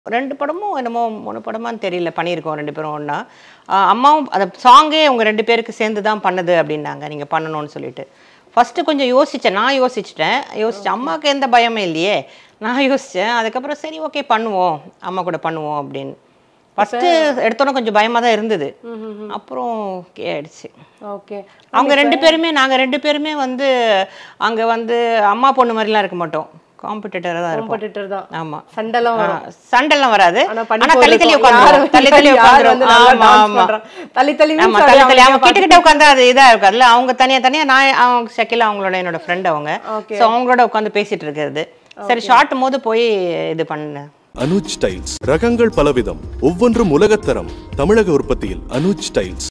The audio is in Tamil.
ரெண்டு படமும் என்னமோ மூணு படமான்னு தெரியல பண்ணியிருக்கோம் ரெண்டு பேரும் ஒன்றா அம்மாவும் அந்த சாங்கே உங்கள் ரெண்டு பேருக்கு சேர்ந்து தான் பண்ணுது அப்படின்னாங்க நீங்கள் பண்ணணும்னு சொல்லிட்டு ஃபஸ்ட்டு கொஞ்சம் யோசித்தேன் நான் யோசிச்சிட்டேன் யோசித்தேன் அம்மாவுக்கு எந்த பயமே இல்லையே நான் யோசித்தேன் அதுக்கப்புறம் சரி ஓகே பண்ணுவோம் அம்மா கூட பண்ணுவோம் அப்படின்னு ஃபஸ்ட்டு எடுத்தோன்னே கொஞ்சம் பயமாக தான் இருந்தது அப்புறம் ஓகே ஆயிடுச்சு ஓகே அவங்க ரெண்டு பேருமே நாங்கள் ரெண்டு பேருமே வந்து அங்கே வந்து அம்மா பொண்ணு மாதிரிலாம் இருக்க மாட்டோம் காம்படிட்டராக தான் இருப்போம் காம்படிட்டர் தான் ஆமாம் சண்டைலாம் வரும் சண்டைலாம் வராது ஆனா ஆனா தள்ளி தள்ளி உட்காந்துரும் தள்ளி தள்ளி உட்காந்துரும் ஆமா ஆமா தள்ளி தள்ளி ஆமா தள்ளி தள்ளி அவங்க கிட்ட கிட்ட உட்காந்து அது இதா இருக்காதுல்ல அவங்க தனியா தனியா நான் அவங்க ஷக்கிலா அவங்களோட என்னோட ஃப்ரெண்ட் அவங்க Okay. ஸோ அவங்களோட உட்காந்து பேசிட்டு இருக்கிறது சரி ஷார்ட் போது போய் இது பண்ணேன் அனுஜ் டைல்ஸ் ரகங்கள் பலவிதம் ஒவ்வொன்றும் உலகத்தரம் தமிழக உற்பத்தியில் அனுஜ் டைல்ஸ்